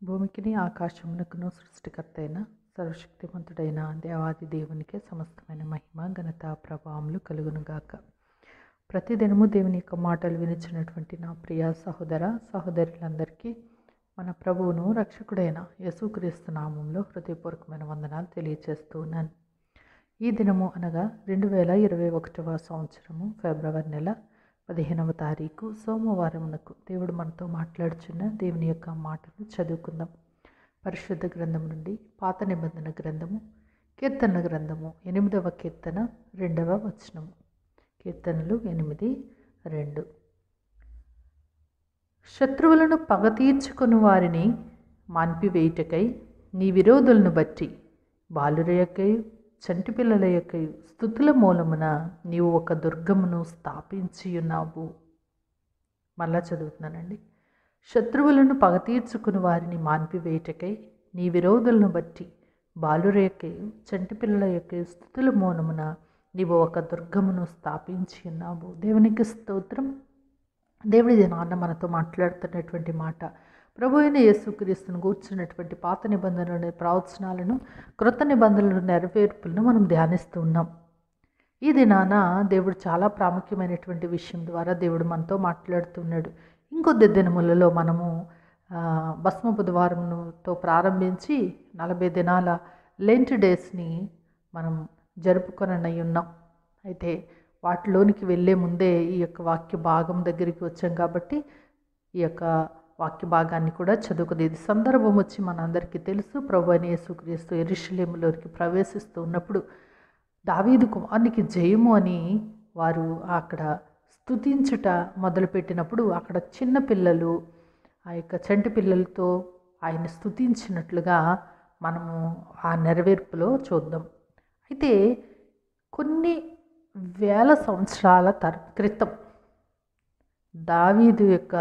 భూమికిని ఆకాశమునకును సృష్టికర్త అయిన సర్వశక్తిమంతుడైన దేవాది దేవునికే సమస్తమైన మహిమ ఘనత ప్రభావములు కలుగునుగాక ప్రతిదినము దేవుని యొక్క మాటలు వినిచినటువంటి నా ప్రియ సహోదర సహోదరులందరికీ మన ప్రభువును రక్షకుడైన యేసుక్రీస్తు నామంలో హృదయపూర్వకమైన వందనాలు తెలియజేస్తూ ఉన్నాను ఈ దినము అనగా రెండు వేల ఇరవై ఒకటవ సంవత్సరము ఫిబ్రవరి నెల పదిహేనవ తారీఖు సోమవారమునకు దేవుడు మనతో మాట్లాడుచున్న దేవుని యొక్క మాటను చదువుకుందాం పరిశుద్ధ గ్రంథం నుండి పాత నిబంధన గ్రంథము కీర్తన గ్రంథము ఎనిమిదవ కీర్తన రెండవ వచనము కీర్తనలు ఎనిమిది రెండు శత్రువులను పగ తీర్చుకుని వారిని మాన్పివేయుటకై నీ విరోధులను బట్టి బాలుర యొక్కయు చంటి పిల్లల యొక్కయు స్థుతుల మూలమున నీవు ఒక దుర్గమును స్థాపించి ఉన్నావు మళ్ళా చదువుతున్నానండి శత్రువులను పగ తీర్చుకుని వారిని మాన్పివేయుటకై నీ విరోధులను బట్టి బాలుర యొక్కయు చంటి పిల్లల యొక్క స్థుతుల మూలమున నీవు ఒక దుర్గమును స్థాపించి ఉన్నావు దేవునికి స్తోత్రం దేవుడి నాన్న మనతో మాట్లాడుతున్నటువంటి మాట ప్రభు అయిన యేసుక్రీస్తును కూర్చున్నటువంటి పాత నిబంధనలోని ప్రవచనాలను కృత నిబంధనల నెరవేర్పులను మనం ధ్యానిస్తూ ఉన్నాం ఈ దినాన దేవుడు చాలా ప్రాముఖ్యమైనటువంటి విషయం ద్వారా దేవుడు మనతో మాట్లాడుతున్నాడు ఇంకొద్ది దినములలో మనము ఆ, భస్మ బుధవారంతో ప్రారంభించి నలభై దినాల లెంట్ డేస్ని మనం జరుపుకొననై ఉన్నాం అయితే వాటిలోనికి వెళ్ళే ముందే ఈ యొక్క వాక్య భాగం దగ్గరికి వచ్చాం కాబట్టి ఈ యొక్క వాక్య భాగాన్ని కూడా చదువుకుంది ఇది సందర్భం వచ్చి మనందరికీ తెలుసు ప్రభు అని యేసుక్రీస్తు ఎరుషలేములోకి ప్రవేశిస్తూ ఉన్నప్పుడు దావీదు కుమారునికి జయము అని వారు అక్కడ స్తుతించుట మొదలుపెట్టినప్పుడు అక్కడ చిన్న పిల్లలు ఆ యొక్క చంటి పిల్లలతో ఆయన స్తుతించినట్లుగా మనము ఆ నెరవేర్పులో చూద్దాం అయితే కొన్ని వేల సంవత్సరాల తర్ క్రితం దావీదు యొక్క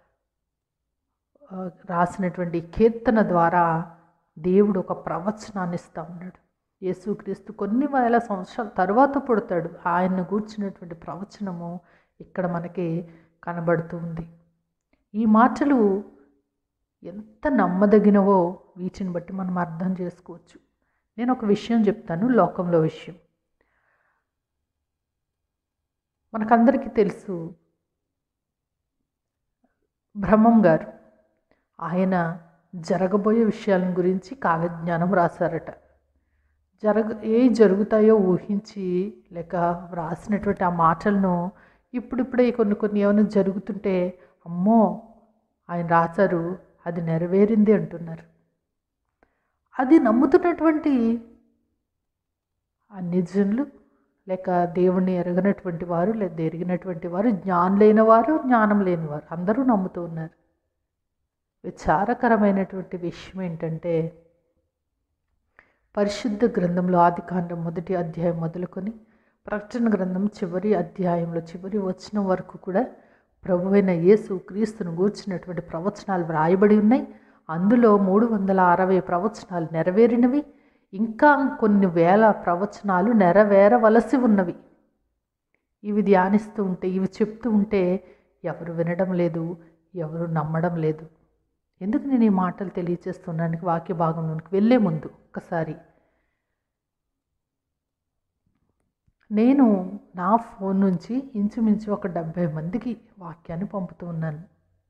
ఆ, రాసినటువంటి కీర్తన ద్వారా దేవుడు ఒక ప్రవచనాన్ని ఇస్తూ ఉన్నాడు యేసుక్రీస్తు కొన్ని వేల సంవత్సరాల తర్వాత పుడతాడు ఆయన్ను గూర్చినటువంటి ప్రవచనము ఇక్కడ మనకి కనబడుతూ ఉంది ఈ మాటలు ఎంత నమ్మదగినవో వీటిని బట్టి మనం అర్థం చేసుకోవచ్చు నేను ఒక విషయం చెప్తాను లోకంలో విషయం మనకందరికీ తెలుసు బ్రహ్మం గారు ఆయన జరగబోయే విషయాల గురించి కాలజ్ఞానం రాశారట జరగ ఏ జరుగుతాయో ఊహించి లేక వ్రాసినటువంటి ఆ మాటలను ఇప్పుడిప్పుడే కొన్ని కొన్ని ఏమైనా జరుగుతుంటే అమ్మో ఆయన రాశారు అది నెరవేరింది అంటున్నారు అది నమ్ముతున్నటువంటి ఆ నిజనులు లేక దేవుణ్ణి ఎరగనటువంటి వారు లేదా ఎరిగినటువంటి వారు జ్ఞానం వారు జ్ఞానం లేనివారు అందరూ నమ్ముతూ ఉన్నారు విచారకరమైనటువంటి విషయం ఏంటంటే పరిశుద్ధ గ్రంథంలో ఆదికాండం మొదటి అధ్యాయం మొదలుకొని ప్రకటన గ్రంథం చివరి అధ్యాయంలో చివరి వచనం వరకు కూడా ప్రభువైన యేసు క్రీస్తును గూర్చినటువంటి ప్రవచనాలు వ్రాయబడి ఉన్నాయి అందులో మూడు వందల అరవై ప్రవచనాలు నెరవేరినవి ఇంకా కొన్ని వేల ప్రవచనాలు నెరవేరవలసి ఉన్నవి ఇవి ధ్యానిస్తూ ఉంటే ఇవి చెప్తూ ఉంటే ఎవరు వినడం లేదు ఎవరు నమ్మడం లేదు ఎందుకు నేను ఈ మాటలు తెలియచేస్తున్నానికి వాక్య భాగంలోనికి వెళ్ళే ముందు ఒకసారి నేను నా ఫోన్ నుంచి ఇంచుమించు ఒక డెబ్భై మందికి వాక్యాన్ని పంపుతూ ఉన్నాను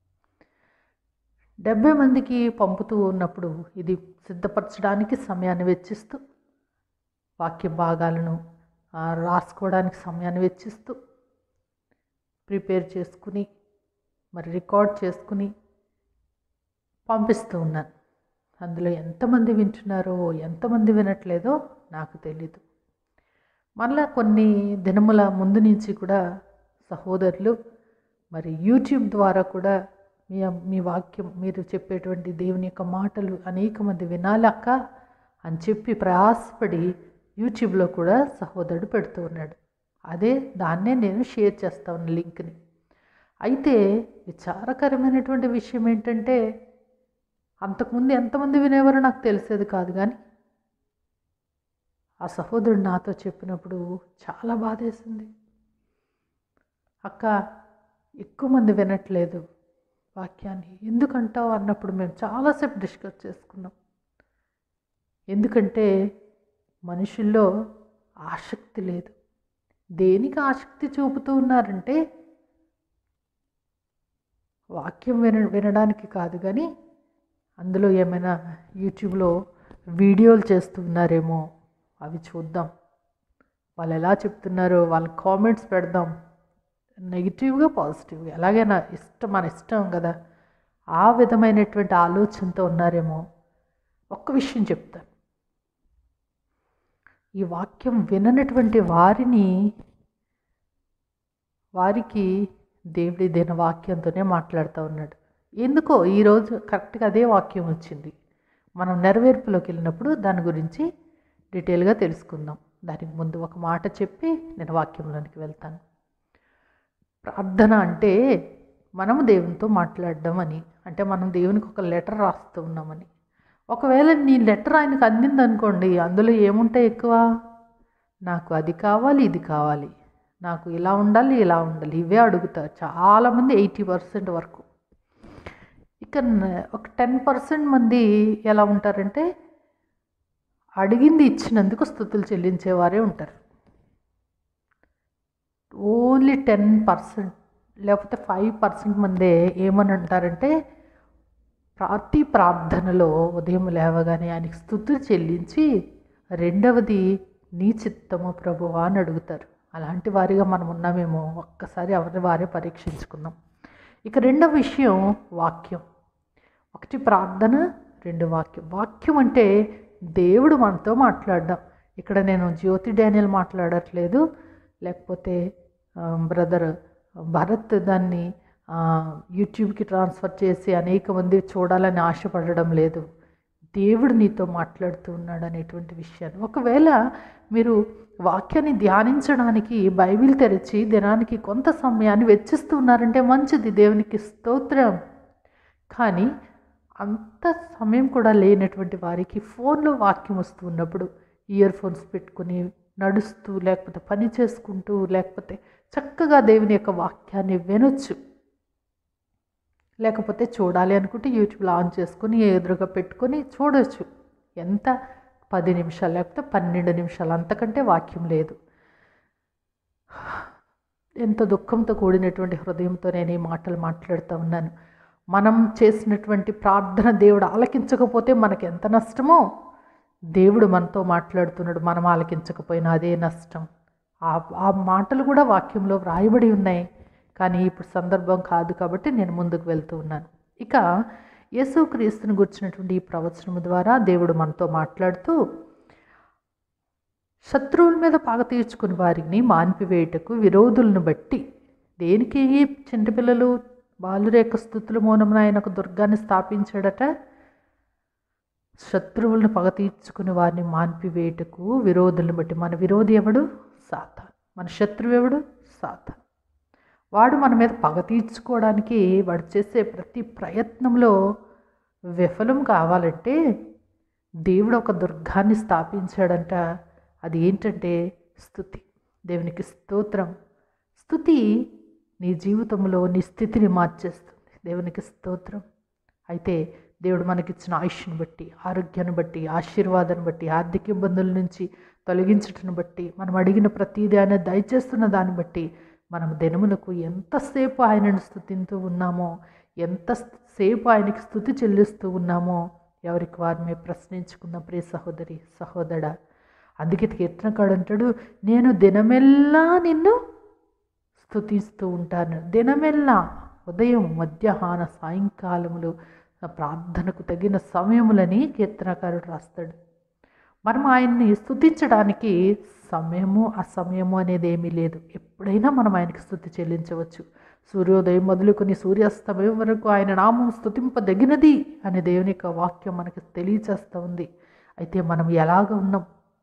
డెబ్భై మందికి పంపుతూ ఉన్నప్పుడు ఇది సిద్ధపరచడానికి సమయాన్ని వెచ్చిస్తూ వాక్య భాగాలను ఆ, రాసుకోవడానికి సమయాన్ని వెచ్చిస్తూ ప్రిపేర్ చేసుకుని మరి రికార్డ్ చేసుకుని పంపిస్తూ ఉన్నాను అందులో ఎంతమంది వింటున్నారో ఎంతమంది వినట్లేదో నాకు తెలీదు మళ్ళా కొన్ని దినముల ముందు నుంచి కూడా సహోదరులు మరి యూట్యూబ్ ద్వారా కూడా మీ మీ వాక్యం మీరు చెప్పేటువంటి దేవుని యొక్క మాటలు అనేక మంది వినాలక్క అని చెప్పి ప్రయాసపడి యూట్యూబ్లో కూడా సహోదరుడు పెడుతూ ఉన్నాడు అదే దాన్నే నేను షేర్ చేస్తా ఉన్న లింక్ని అయితే విచారకరమైనటువంటి విషయం ఏంటంటే అంతకుముందు ఎంతమంది వినేవారో నాకు తెలిసేది కాదు కానీ ఆ సహోదరుడు నాతో చెప్పినప్పుడు చాలా బాధేసింది అక్క ఎక్కువ మంది వినట్లేదు వాక్యాన్ని ఎందుకంటావు అన్నప్పుడు మేము చాలాసేపు డిస్కస్ చేసుకున్నాం ఎందుకంటే మనుషుల్లో ఆసక్తి లేదు దేనికి ఆసక్తి చూపుతూ ఉన్నారంటే వాక్యం విన వినడానికి కాదు కానీ అందులో ఏమైనా యూట్యూబ్లో వీడియోలు చేస్తున్నారేమో అవి చూద్దాం వాళ్ళు ఎలా చెప్తున్నారో వాళ్ళ కామెంట్స్ పెడదాం నెగిటివ్గా పాజిటివ్గా ఎలాగైనా ఇష్టం మన ఇష్టం కదా ఆ విధమైనటువంటి ఆలోచనతో ఉన్నారేమో ఒక్క విషయం చెప్తాను ఈ వాక్యం విననటువంటి వారిని వారికి దేవుడి దిన వాక్యంతోనే మాట్లాడుతూ ఉన్నాడు ఎందుకో ఈరోజు కరెక్ట్గా అదే వాక్యం వచ్చింది మనం నెరవేర్పులోకి వెళ్ళినప్పుడు దాని గురించి డీటెయిల్గా తెలుసుకుందాం దానికి ముందు ఒక మాట చెప్పి నేను వాక్యంలోనికి వెళ్తాను ప్రార్థన అంటే మనము దేవునితో మాట్లాడడం అని అంటే మనం దేవునికి ఒక లెటర్ రాస్తూ ఉన్నామని ఒకవేళ నీ లెటర్ ఆయనకు అందింది అనుకోండి అందులో ఏముంటాయి ఎక్కువ నాకు అది కావాలి ఇది కావాలి నాకు ఇలా ఉండాలి ఇలా ఉండాలి ఇవే అడుగుతారు చాలామంది ఎయిటీ పర్సెంట్ వరకు ఇక న- ఒక టెన్ పర్సెంట్ మంది ఎలా ఉంటారంటే అడిగింది ఇచ్చినందుకు స్థుతులు చెల్లించేవారే ఉంటారు ఓన్లీ టెన్ పర్సెంట్ లేకపోతే ఫైవ్ పర్సెంట్ మందే ఏమని అంటారంటే ప్రతి ప్రార్థనలో ఉదయం లేవగానే ఆయనకి స్థుతులు చెల్లించి రెండవది నీ చిత్తము ప్రభువా అని అడుగుతారు అలాంటి వారిగా మనం ఉన్నామేమో ఒక్కసారి ఎవరి వారే పరీక్షించుకుందాం ఇక రెండవ విషయం వాక్యం ఒకటి ప్రార్థన రెండు వాక్యం వాక్యం అంటే దేవుడు మనతో మాట్లాడడం ఇక్కడ నేను జ్యోతి డానియల్ మాట్లాడట్లేదు లేకపోతే బ్రదర్ భరత్ దాన్ని ఆ, యూట్యూబ్కి ట్రాన్స్ఫర్ చేసి అనేక మంది చూడాలని ఆశపడడం లేదు దేవుడు నీతో మాట్లాడుతూ ఉన్నాడు అనేటువంటి విషయాన్ని ఒకవేళ మీరు వాక్యాన్ని ధ్యానించడానికి బైబిల్ తెరిచి దినానికి కొంత సమయాన్ని వెచ్చిస్తూ ఉన్నారంటే మంచిది దేవునికి స్తోత్రం కానీ అంత సమయం కూడా లేనటువంటి వారికి ఫోన్లో వాక్యం వస్తూ ఉన్నప్పుడు ఇయర్ ఫోన్స్ పెట్టుకుని నడుస్తూ లేకపోతే పని చేసుకుంటూ లేకపోతే చక్కగా దేవుని యొక్క వాక్యాన్ని వినొచ్చు లేకపోతే చూడాలి అనుకుంటే యూట్యూబ్లో ఆన్ చేసుకొని ఎదురుగా పెట్టుకొని చూడొచ్చు ఎంత పది నిమిషాలు లేకపోతే పన్నెండు నిమిషాలు అంతకంటే వాక్యం లేదు ఎంత దుఃఖంతో కూడినటువంటి హృదయంతో నేను ఈ మాటలు మాట్లాడుతూ ఉన్నాను మనం చేసినటువంటి ప్రార్థన దేవుడు ఆలకించకపోతే మనకి ఎంత నష్టమో దేవుడు మనతో మాట్లాడుతున్నాడు మనం ఆలకించకపోయినా అదే నష్టం ఆ ఆ మాటలు కూడా వాక్యంలో వ్రాయబడి ఉన్నాయి కానీ ఇప్పుడు సందర్భం కాదు కాబట్టి నేను ముందుకు వెళ్తూ ఉన్నాను ఇక యేసుక్రీస్తుని గుర్చినటువంటి ఈ ప్రవచనం ద్వారా దేవుడు మనతో మాట్లాడుతూ శత్రువుల మీద పగ తీర్చుకుని వారిని మాన్పివేయుటకు విరోధులను బట్టి దేనికి ఈ చిన్నపిల్లలు బాలురేఖ స్థుతుల మూలమున ఆయన ఒక దుర్గాన్ని స్థాపించాడట శత్రువులను పగ తీర్చుకుని వారిని మాన్పివేయుటకు విరోధులను బట్టి మన విరోధి ఎవడు సాత మన శత్రువు ఎవడు సాత వాడు మన మీద పగ తీర్చుకోవడానికి వాడు చేసే ప్రతి ప్రయత్నంలో విఫలం కావాలంటే దేవుడు ఒక దుర్గాన్ని స్థాపించాడంట అది ఏంటంటే స్థుతి దేవునికి స్తోత్రం స్థుతి నీ జీవితంలో నీ స్థితిని మార్చేస్తుంది దేవునికి స్తోత్రం అయితే దేవుడు మనకిచ్చిన ఆయుష్ని బట్టి ఆరోగ్యాన్ని బట్టి ఆశీర్వాదాన్ని బట్టి ఆర్థిక ఇబ్బందుల నుంచి తొలగించటం బట్టి మనం అడిగిన ప్రతిదీ ఆయన దయచేస్తున్న దాన్ని బట్టి మనం దినములకు ఎంతసేపు ఆయనను స్థుతింతూ ఉన్నామో ఎంతసేపు ఆయనకి స్థుతి చెల్లిస్తూ ఉన్నామో ఎవరికి వారిని ప్రశ్నించుకున్న ప్రియ సహోదరి సహోదరా అందుకే కీర్తనకాడు అంటాడు నేను దినమెల్లా నిన్ను స్థుతిస్తూ ఉంటాను దినమెల్లా ఉదయం మధ్యాహ్న సాయంకాలములు నా ప్రార్థనకు తగిన సమయములని కీర్తనకారుడు రాస్తాడు మనం ఆయన్ని స్థుతించడానికి సమయము అసమయము అనేది ఏమీ లేదు ఎప్పుడైనా మనం ఆయనకి స్థుతి చెల్లించవచ్చు సూర్యోదయం మొదలుకొని సూర్యాస్తమయం వరకు ఆయన నామం స్థుతింపదగినది అనే దేవుని యొక్క వాక్యం మనకి తెలియచేస్తూ ఉంది అయితే మనం ఎలాగ ఉన్నాం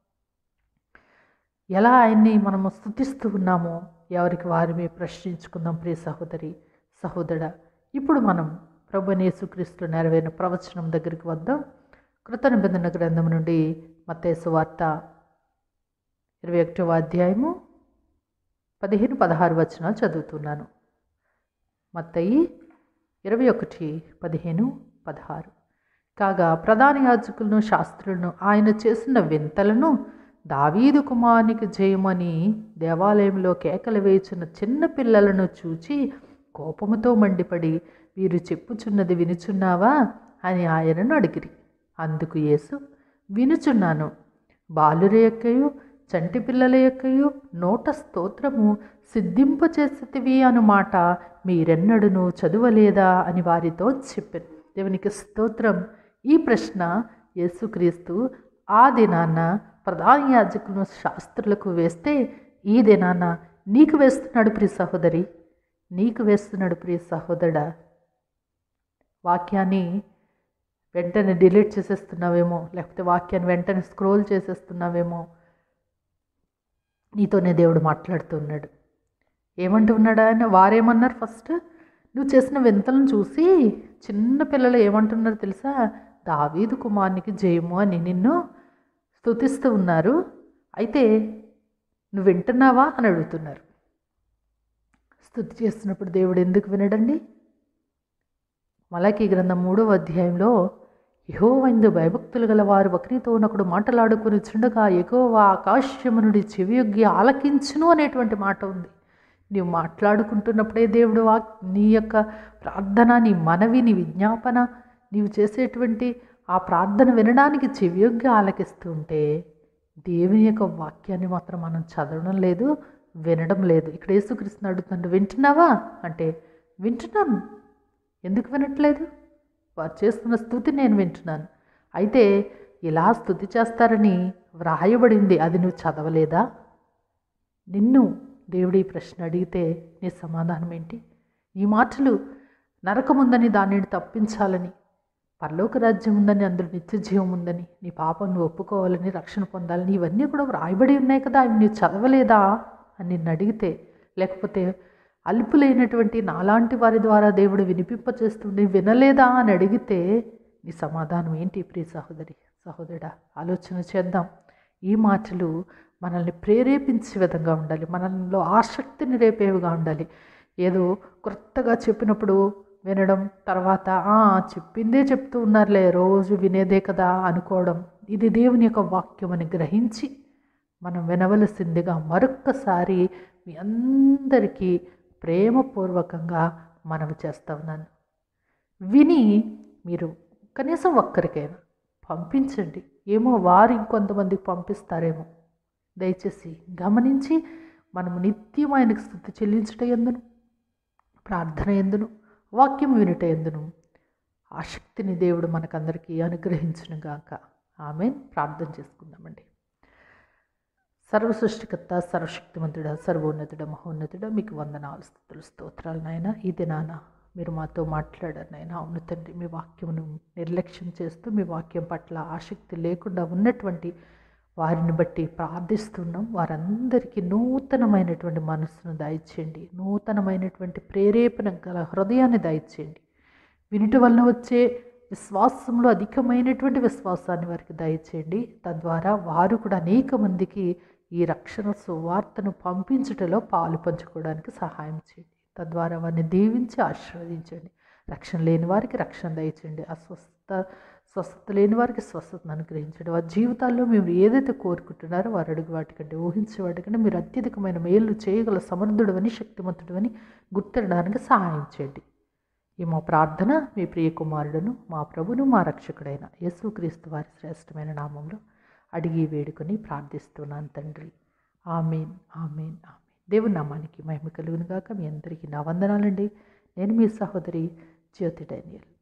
ఎలా ఆయన్ని మనము స్థుతిస్తూ ఉన్నామో ఎవరికి వారిమే ప్రశ్నించుకుందాం ప్రియ సహోదరి సహోదరా ఇప్పుడు మనం ప్రభు యేసుక్రీస్తు నెరవేరిన ప్రవచనం దగ్గరికి వద్దాం కృత నిబంధన గ్రంథం నుండి మత్తేసు వార్త ఇరవై ఒకటవ అధ్యాయము పదిహేను పదహారు వచనాలు చదువుతున్నాను మత్తయి ఇరవై ఒకటి పదిహేను పదహారు కాగా ప్రధాన యాజకులను శాస్త్రులను ఆయన చేసిన వింతలను దావీదు కుమారునికి జయమని దేవాలయంలో కేకలు వేచిన చిన్న పిల్లలను చూచి కోపముతో మండిపడి వీరు చెప్పుచున్నది వినుచున్నావా అని ఆయనను అడిగిరి అందుకు యేసు వినుచున్నాను బాలుర యొక్కయు చంటి పిల్లల యొక్కయు నోట స్తోత్రము సిద్ధింపచేసేటివి అనుమాట మీరెన్నడును చదువలేదా అని వారితో చెప్పాను దేవునికి స్తోత్రం ఈ ప్రశ్న యేసుక్రీస్తు ఆ దినాన్న ప్రధాన యాజకులను శాస్త్రులకు వేస్తే ఈ దినాన నీకు వేస్తున్నాడు ప్రియ సహోదరి నీకు వేస్తున్నాడు ప్రియ సహోదరుడా వాక్యాన్ని వెంటనే డిలీట్ చేసేస్తున్నావేమో లేకపోతే వాక్యాన్ని వెంటనే స్క్రోల్ చేసేస్తున్నావేమో నీతోనే దేవుడు మాట్లాడుతున్నాడు ఏమంటున్నాడు ఆయన వారేమన్నారు ఫస్ట్ నువ్వు చేసిన వింతలను చూసి చిన్న పిల్లలు ఏమంటున్నారు తెలుసా దావీదు కుమారునికి జయము అని నిన్ను స్తుతిస్తూ ఉన్నారు అయితే నువ్వు వింటున్నావా అని అడుగుతున్నారు స్తుతి చేస్తున్నప్పుడు దేవుడు ఎందుకు వినడండి మలకీ గ్రంథం మూడవ అధ్యాయంలో యహోవందు భయభక్తులు గల వారు ఒకరితో ఒకడు మాటలాడుకుని చుండగా ఎగువ ఆకాశము నుండి చెవియొగ్గి ఆలకించును అనేటువంటి మాట ఉంది నీవు మాట్లాడుకుంటున్నప్పుడే దేవుడు వా నీ యొక్క ప్రార్థన నీ మనవి నీ విజ్ఞాపన నీవు చేసేటువంటి ఆ ప్రార్థన వినడానికి చెవియొగ్గి ఆలకిస్తూ ఉంటే దేవుని యొక్క వాక్యాన్ని మాత్రం మనం చదవడం లేదు వినడం లేదు ఇక్కడ యేసుకృష్ణ అడుగుతున్నాడు వింటున్నావా అంటే వింటున్నాను ఎందుకు వినట్లేదు వారు చేస్తున్న స్థుతి నేను వింటున్నాను అయితే ఇలా స్థుతి చేస్తారని వ్రాయబడింది అది నువ్వు చదవలేదా నిన్ను దేవుడి ఈ ప్రశ్న అడిగితే నీ సమాధానం ఏంటి ఈ మాటలు నరకముందని దానిని తప్పించాలని పరలోక రాజ్యం ఉందని అందులో నిత్య జీవం ఉందని నీ పాపం నువ్వు ఒప్పుకోవాలని రక్షణ పొందాలని ఇవన్నీ కూడా వ్రాయబడి ఉన్నాయి కదా అవి నువ్వు చదవలేదా అని నిన్ను అడిగితే లేకపోతే అల్పులైనటువంటి నాలాంటి వారి ద్వారా దేవుడు వినిపింపచేస్తుండే వినలేదా అని అడిగితే నీ సమాధానం ఏంటి ప్రియ సహోదరి సహోదరుడా ఆలోచన చేద్దాం ఈ మాటలు మనల్ని ప్రేరేపించే విధంగా ఉండాలి మనలో ఆసక్తిని రేపేవిగా ఉండాలి ఏదో క్రొత్తగా చెప్పినప్పుడు వినడం తర్వాత "ఆ, చెప్పిందే చెప్తూ ఉన్నారులే రోజు వినేదే కదా అనుకోవడం ఇది దేవుని యొక్క వాక్యం అని గ్రహించి మనం వినవలసిందిగా మరొక్కసారి మీ అందరికీ ప్రేమపూర్వకంగా మనవి చేస్తా ఉన్నాను విని మీరు కనీసం ఒక్కరికైనా పంపించండి ఏమో వారు ఇంకొంతమందికి పంపిస్తారేమో దయచేసి గమనించి మనము నిత్యం ఆయనకు స్థుతి చెల్లించుట ఎందును ప్రార్థన ఎందును వాక్యం వినుట ఎందును ఆసక్తిని దేవుడు మనకందరికీ అనుగ్రహించును గాక ఆమె ప్రార్థన చేసుకుందామండి సర్వ సృష్టికర్త సర్వశక్తిమంతుడ సర్వోన్నతుడ మహోన్నతుడ మీకు వందనాలు స్థుతులు స్తోత్రాలు నాయన ఈ దినాన మీరు మాతో మాట్లాడారు నాయన అవును తండ్రి మీ వాక్యమును నిర్లక్ష్యం చేస్తూ మీ వాక్యం పట్ల ఆసక్తి లేకుండా ఉన్నటువంటి వారిని బట్టి ప్రార్థిస్తున్నాం వారందరికీ నూతనమైనటువంటి మనస్సును దయచేయండి నూతనమైనటువంటి ప్రేరేపణ గల హృదయాన్ని దయచేయండి వినుట వలన వచ్చే విశ్వాసంలో అధికమైనటువంటి విశ్వాసాన్ని వారికి దయచేయండి తద్వారా వారు కూడా అనేక మందికి ఈ రక్షణ సువార్తను పంపించుటలో పాలు పంచుకోవడానికి సహాయం చేయండి తద్వారా వారిని దీవించి ఆశీర్వదించండి రక్షణ లేని వారికి రక్షణ దయచేయండి అస్వస్థ స్వస్థత లేని వారికి స్వస్థతను అనుగ్రహించండి వారి జీవితాల్లో మేము ఏదైతే కోరుకుంటున్నారో వారు అడుగు వాటికంటే ఊహించే వాటికంటే మీరు అత్యధికమైన మేలు చేయగల సమర్థుడు అని శక్తిమంతుడు అని గుర్తిరడానికి సహాయం చేయండి ఈ మా ప్రార్థన మీ ప్రియ కుమారుడును మా ప్రభును మా రక్షకుడైన యేసుక్రీస్తు వారి శ్రేష్టమైన నామంలో అడిగి వేడుకొని ప్రార్థిస్తున్నాను తండ్రి ఆమెన్ ఆమెన్ ఆమెన్ దేవుని నామానికి మహిమ కలుగును గాక మీ అందరికీ నా వందనాలండి నేను మీ సహోదరి జ్యోతి డేనియల్